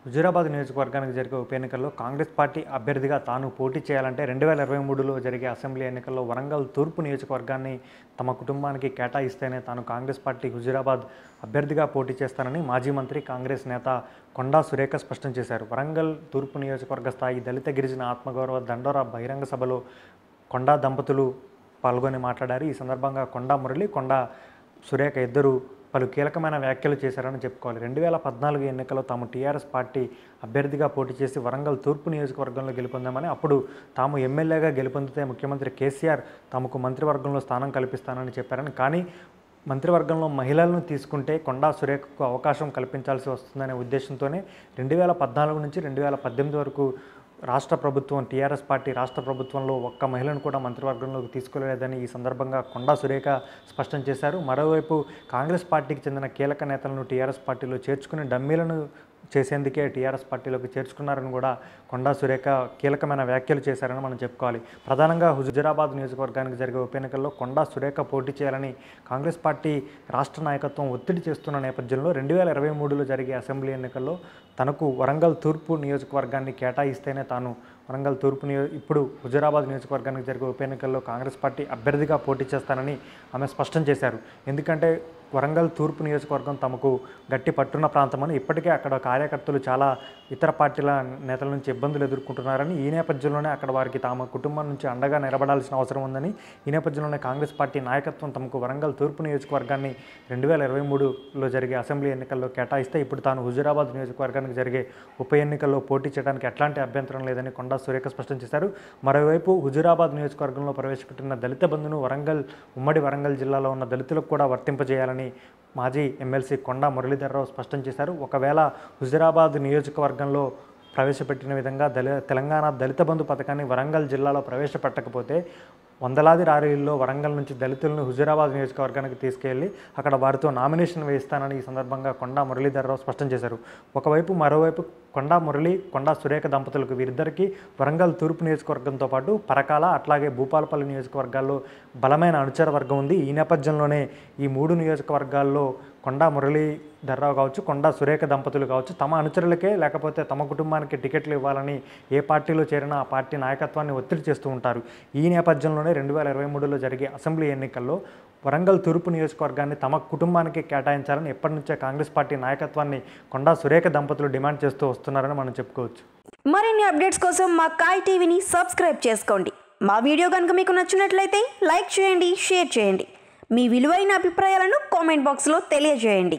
హుజూరాబాద్ నియోజకవర్గానికి జరిగే ఉప ఎన్నికల్లో కాంగ్రెస్ పార్టీ అభ్యర్థిగా తాను పోటీ చేయాలంటే రెండు వేల ఇరవై మూడులో జరిగే అసెంబ్లీ ఎన్నికల్లో వరంగల్ తూర్పు నియోజకవర్గాన్ని తమ కుటుంబానికి కేటాయిస్తేనే తాను కాంగ్రెస్ పార్టీ హుజూరాబాద్ అభ్యర్థిగా పోటీ చేస్తానని మాజీ మంత్రి కాంగ్రెస్ నేత కొండా సురేఖ స్పష్టం చేశారు వరంగల్ తూర్పు నియోజకవర్గ స్థాయి దళిత గిరిజన ఆత్మగౌరవ దండోరా బహిరంగ సభలో కొండా దంపతులు పాల్గొని మాట్లాడారు ఈ సందర్భంగా కొండా మురళి కొండా సురేఖ ఇద్దరు పలు కీలకమైన వ్యాఖ్యలు చేశారని చెప్పుకోవాలి రెండు వేల పద్నాలుగు ఎన్నికల్లో తాము టీఆర్ఎస్ పార్టీ అభ్యర్థిగా పోటీ చేసి వరంగల్ తూర్పు నియోజకవర్గంలో గెలుపొందామని అప్పుడు తాము ఎమ్మెల్యేగా గెలుపొందితే ముఖ్యమంత్రి కేసీఆర్ తమకు మంత్రివర్గంలో స్థానం కల్పిస్తానని చెప్పారని కానీ మంత్రివర్గంలో మహిళలను తీసుకుంటే కొండా సురేఖకు అవకాశం కల్పించాల్సి వస్తుందనే ఉద్దేశంతోనే రెండు వేల పద్నాలుగు నుంచి రెండు వేల పద్దెనిమిది వరకు రాష్ట్ర ప్రభుత్వం టీఆర్ఎస్ పార్టీ రాష్ట్ర ప్రభుత్వంలో ఒక్క మహిళను కూడా మంత్రివర్గంలోకి తీసుకోలేదని ఈ సందర్భంగా కొండా సురేఖ స్పష్టం చేశారు మరోవైపు కాంగ్రెస్ పార్టీకి చెందిన కీలక నేతలను టీఆర్ఎస్ పార్టీలో చేర్చుకుని డమ్మీలను చేసేందుకే టీఆర్ఎస్ పార్టీలోకి చేర్చుకున్నారని కూడా కొండా సురేఖ కీలకమైన వ్యాఖ్యలు చేశారని మనం చెప్పుకోవాలి ప్రధానంగా హుజురాబాద్ నియోజకవర్గానికి జరిగే ఉప ఎన్నికల్లో కొండా సురేఖ పోటీ చేయాలని కాంగ్రెస్ పార్టీ రాష్ట్ర నాయకత్వం ఒత్తిడి చేస్తున్న నేపథ్యంలో రెండు వేల ఇరవై మూడులో జరిగే అసెంబ్లీ ఎన్నికల్లో తనకు వరంగల్ తూర్పు నియోజకవర్గాన్ని కేటాయిస్తేనే తాను వరంగల్ తూర్పు నియో ఇప్పుడు హుజురాబాద్ నియోజకవర్గానికి జరిగే ఉప ఎన్నికల్లో కాంగ్రెస్ పార్టీ అభ్యర్థిగా పోటీ చేస్తానని ఆమె స్పష్టం చేశారు ఎందుకంటే వరంగల్ తూర్పు నియోజకవర్గం తమకు గట్టి పట్టున్న ప్రాంతమని ఇప్పటికే అక్కడ కార్యకర్తలు చాలా ఇతర పార్టీల నేతల నుంచి ఇబ్బందులు ఎదుర్కొంటున్నారని ఈ నేపథ్యంలోనే అక్కడ వారికి తమ కుటుంబం నుంచి అండగా నిలబడాల్సిన అవసరం ఉందని ఈ నేపథ్యంలోనే కాంగ్రెస్ పార్టీ నాయకత్వం తమకు వరంగల్ తూర్పు నియోజకవర్గాన్ని రెండు వేల ఇరవై మూడులో జరిగే అసెంబ్లీ ఎన్నికల్లో కేటాయిస్తే ఇప్పుడు తాను హుజురాబాద్ నియోజకవర్గానికి జరిగే ఉప ఎన్నికల్లో పోటీ చేయడానికి ఎట్లాంటి అభ్యంతరం లేదని కొండా సురేఖ స్పష్టం చేశారు మరోవైపు హుజురాబాద్ నియోజకవర్గంలో ప్రవేశపెట్టిన దళిత బంధును వరంగల్ ఉమ్మడి వరంగల్ జిల్లాలో ఉన్న దళితులకు కూడా వర్తింపజేయాలని మాజీ ఎమ్మెల్సీ కొండా మురళీధరరావు స్పష్టం చేశారు ఒకవేళ హుజురాబాద్ నియోజకవర్గంలో ప్రవేశపెట్టిన విధంగా దళి తెలంగాణ దళిత బంధు పథకాన్ని వరంగల్ జిల్లాలో ప్రవేశపెట్టకపోతే వందలాది లారీల్లో వరంగల్ నుంచి దళితులను హుజురాబాద్ నియోజకవర్గానికి తీసుకెళ్లి అక్కడ వారితో నామినేషన్ వేయిస్తానని ఈ సందర్భంగా కొండా మురళీధరరావు స్పష్టం చేశారు ఒకవైపు మరోవైపు కొండా మురళి కొండా సురేఖ దంపతులకు వీరిద్దరికీ వరంగల్ తూర్పు నియోజకవర్గంతో పాటు పరకాల అట్లాగే భూపాలపల్లి నియోజకవర్గాల్లో బలమైన అనుచర వర్గం ఉంది ఈ నేపథ్యంలోనే ఈ మూడు నియోజకవర్గాల్లో కొండా మురళీ ధర్రావు కావచ్చు కొండా సురేఖ దంపతులు కావచ్చు తమ అనుచరులకే లేకపోతే తమ కుటుంబానికి టికెట్లు ఇవ్వాలని ఏ పార్టీలో చేరినా ఆ పార్టీ నాయకత్వాన్ని ఒత్తిడి చేస్తూ ఉంటారు ఈ నేపథ్యంలోనే రెండు వేల ఇరవై మూడులో జరిగే అసెంబ్లీ ఎన్నికల్లో వరంగల్ తూర్పు నియోజకవర్గాన్ని తమ కుటుంబానికి కేటాయించాలని ఎప్పటి నుంచే కాంగ్రెస్ పార్టీ నాయకత్వాన్ని కొండా సురేఖ దంపతులు డిమాండ్ చేస్తూ వస్తున్నారని మనం చెప్పుకోవచ్చు మరిన్ని అప్డేట్స్ కోసం మా కాయ్ టీవీని సబ్స్క్రైబ్ చేసుకోండి మా వీడియో కనుక మీకు నచ్చినట్లయితే లైక్ చేయండి షేర్ చేయండి మీ విలువైన అభిప్రాయాలను కామెంట్ బాక్స్లో తెలియజేయండి